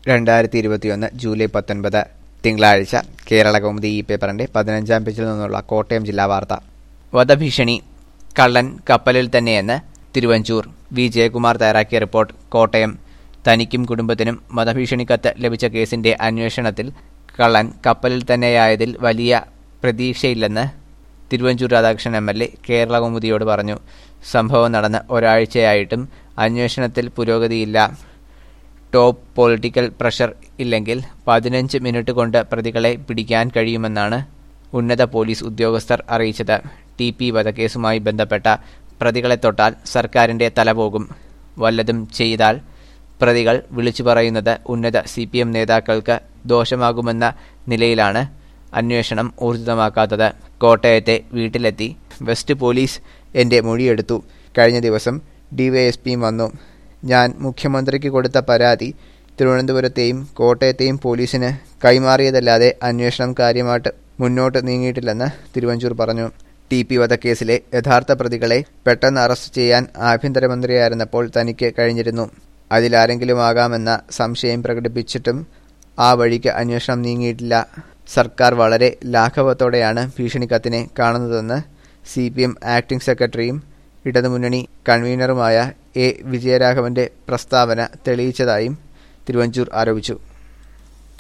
രണ്ടായിരത്തി ഇരുപത്തിയൊന്ന് ജൂലൈ പത്തൊൻപത് തിങ്കളാഴ്ച കേരള കൗമുദി ഈ പേപ്പറിന്റെ പതിനഞ്ചാം പേജിൽ നിന്നുള്ള കോട്ടയം ജില്ലാ വാർത്ത വധഭീഷണി കള്ളൻ കപ്പലിൽ തന്നെയെന്ന് തിരുവഞ്ചൂർ വി ജയകുമാർ തയ്യാറാക്കിയ റിപ്പോർട്ട് കോട്ടയം തനിക്കും കുടുംബത്തിനും വധഭീഷണി കത്ത് ലഭിച്ച കേസിന്റെ അന്വേഷണത്തിൽ കള്ളൻ കപ്പലിൽ തന്നെയായതിൽ വലിയ പ്രതീക്ഷയില്ലെന്ന് Thiruvanchoor Radhakrishnan M L A Kerala കൗമുദിയോട് പറഞ്ഞു സംഭവം നടന്ന് ഒരാഴ്ചയായിട്ടും അന്വേഷണത്തിൽ പുരോഗതിയില്ല ടോപ്പ് പൊളിറ്റിക്കൽ പ്രഷർ ഇല്ലെങ്കിൽ പതിനഞ്ച് മിനിറ്റ് കൊണ്ട് പ്രതികളെ പിടിക്കാൻ കഴിയുമെന്നാണ് ഉന്നത പോലീസ് ഉദ്യോഗസ്ഥർ അറിയിച്ചത് ടി പി വധക്കേസുമായി ബന്ധപ്പെട്ട പ്രതികളെ തൊട്ടാൽ സർക്കാരിന്റെ തലപോകും വല്ലതും ചെയ്താൽ പ്രതികൾ വിളിച്ചു പറയുന്നത് ഉന്നത സി പി എം നേതാക്കൾക്ക് ദോഷമാകുമെന്ന നിലയിലാണ് അന്വേഷണം ഊർജിതമാക്കാത്തത് കോട്ടയത്തെ വീട്ടിലെത്തി വെസ്റ്റ് പോലീസ് എന്റെ മൊഴിയെടുത്തു കഴിഞ്ഞ ദിവസം ഡിവൈഎസ്പിയും വന്നു ഞാൻ മുഖ്യമന്ത്രിക്ക് കൊടുത്ത പരാതി തിരുവനന്തപുരത്തെയും കോട്ടയത്തെയും പോലീസിന് കൈമാറിയതല്ലാതെ അന്വേഷണം കാര്യമായിട്ട് മുന്നോട്ട് നീങ്ങിയിട്ടില്ലെന്ന് തിരുവഞ്ചൂർ പറഞ്ഞു ടി പി വധക്കേസിലെ യഥാർത്ഥ പ്രതികളെ പെട്ടെന്ന് അറസ്റ്റ് ചെയ്യാൻ ആഭ്യന്തരമന്ത്രിയായിരുന്നപ്പോൾ തനിക്ക് കഴിഞ്ഞിരുന്നു അതിലാരെങ്കിലും ആകാമെന്ന സംശയം പ്രകടിപ്പിച്ചിട്ടും ആ വഴിക്ക് അന്വേഷണം നീങ്ങിയിട്ടില്ല സർക്കാർ വളരെ ലാഘവത്തോടെയാണ് ഭീഷണിക്കത്തിനെ കാണുന്നതെന്ന് സി പി എം ആക്ടിംഗ് സെക്രട്ടറിയും ഇടതുമുന്നണി കൺവീനറുമായ എ വിജയരാഘവന്റെ പ്രസ്താവന തെളിയിച്ചതായും തിരുവഞ്ചൂർ ആരോപിച്ചു